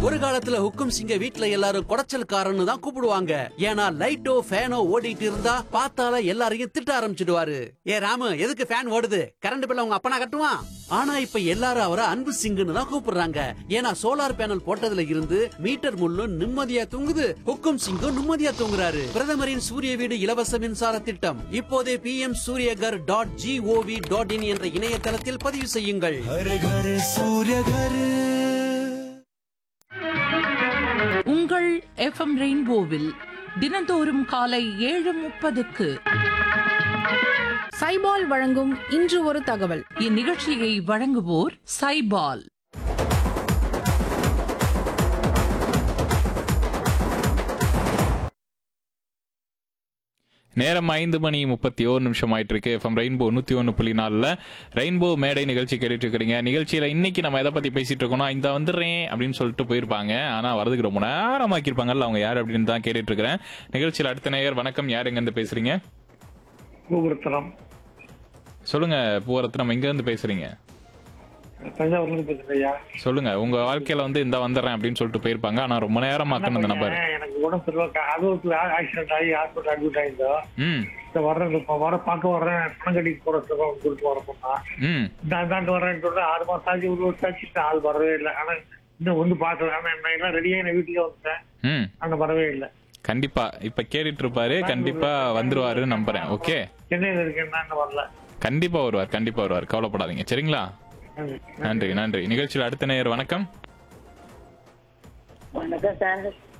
ஒரு காலத்துல ஹுக்கும் சிங்க வீட்ல எல்லாரும் குடைச்சல்காரன்னு தான் கூப்பிடுவாங்க ஏன்னா லைட்டோ ஃபேனோ ஓடிட்டு இருந்தா பார்த்தால எல்லாரையும் திட்ட ஆரம்பிச்சிடுவாரு ஏ ராமு எதுக்கு ஃபேன் ஓடுது கரண்ட் பில்ல உங்க அப்பனா கட்டுவான் ஆனா இப்ப எல்லாரும் அவரை அன்பு சிங்குன்னு தான் கூப்பிடுறாங்க ஏன்னா சோலார் பேனல் போட்டதுல இருந்து மீட்டர் முள்ளும் நிம்மதியா தூங்குது ஹுக்கும் சிங்கும் நிம்மதியா தூங்குறாரு பிரதமரின் சூரிய வீடு இலவச மின்சார திட்டம் இப்போதே P M Suryaghar dot G O V dot in என்ற இணையதளத்தில் பதிவு செய்யுங்கள் हर घर सूर्य घर உங்கள் எஃப்எம் ரெயின்போவில் தினந்தோறும் காலை ஏழு முப்பதுக்கு சைபால் வழங்கும் இன்று ஒரு தகவல் இந்நிகழ்ச்சியை வழங்குவோர் சைபால் நேரம் ஐந்து மணி முப்பத்தி ஓரு நிமிஷம் ஆயிட்டு இருக்கு எஃப்எம் ரெயின்போ நூத்தி ஒன்று புள்ளி நாலுல ரெயின்போ மேடை நிகழ்ச்சி கேட்டுட்டு இருக்கிறீங்க நிகழ்ச்சியில இன்னைக்கு நம்ம எதை பத்தி பேசிட்டு இருக்கோம்னா இந்த வந்துடுறேன் அப்படின்னு சொல்லிட்டு போயிருப்பாங்க ஆனா வரதுக்கு ரொம்ப நேரம் ஆக்கியிருப்பாங்கல்ல அவங்க யார் அப்படின்னு தான் கேட்டுட்டு இருக்கிறேன் நிகழ்ச்சியில அடுத்த நேயர் வணக்கம் யார் எங்க இருந்து பேசுறீங்க பூபுரத்தனம் சொல்லுங்க பூவரத்னம் எங்க இருந்து பேசுறீங்க தஞ்சாவூர்ல இருந்து பேசுறேன் ஐயா சொல்லுங்க உங்க வாழ்க்கையில வந்து இந்த வந்துடுறேன் அப்படின்னு சொல்லிட்டு போயிருப்பாங்க ஆனா ரொம்ப நேரம் ஆக்கணும் இந்த நம்பர் எனக்கு உடம்பு சரியில்லை அதுவும் ஆக்சிடென்ட் ஆகி ஹாஸ்பிட்டல் அட்மிட் ஆயிருந்தோம் ம் இந்த வர்றேன் இப்ப வர பார்க்க வர்றேன் பணம் கட்டிட்டு போற சொல்லுவாங்க சொல்லிட்டு வர சொன்னா ம் நான் தாண்டு வரேன்னு சொல்றேன் ஆறு மாசம் ஆச்சு ஒரு வருஷம் ஆச்சு இன்னும் ஆள் வரவே இல்லை ஆனா இன்னும் வந்து பார்க்கல ஆனா நான் எல்லாம் ரெடியாக நான் வீட்டுக்கே வந்துட்டேன் ம் ஆனா வரவே இல்லை கண்டிப்பா இப்ப கேட்டுட்டு இருப்பாரு கண்டிப்பா வந்துருவாருன்னு நம்புறேன் ஓகே சென்னையில இருக்கேன் நான் இன்னும் வரல கண்டிப்பா வருவார் கண்டிப்பா வருவார் கவலைப்படாதீங்க சரிங்களா நன்றி நன்றி நன்றி நிகழ்ச்சியில் அடுத்த நேயர் வணக்கம் வணக்கம் சார்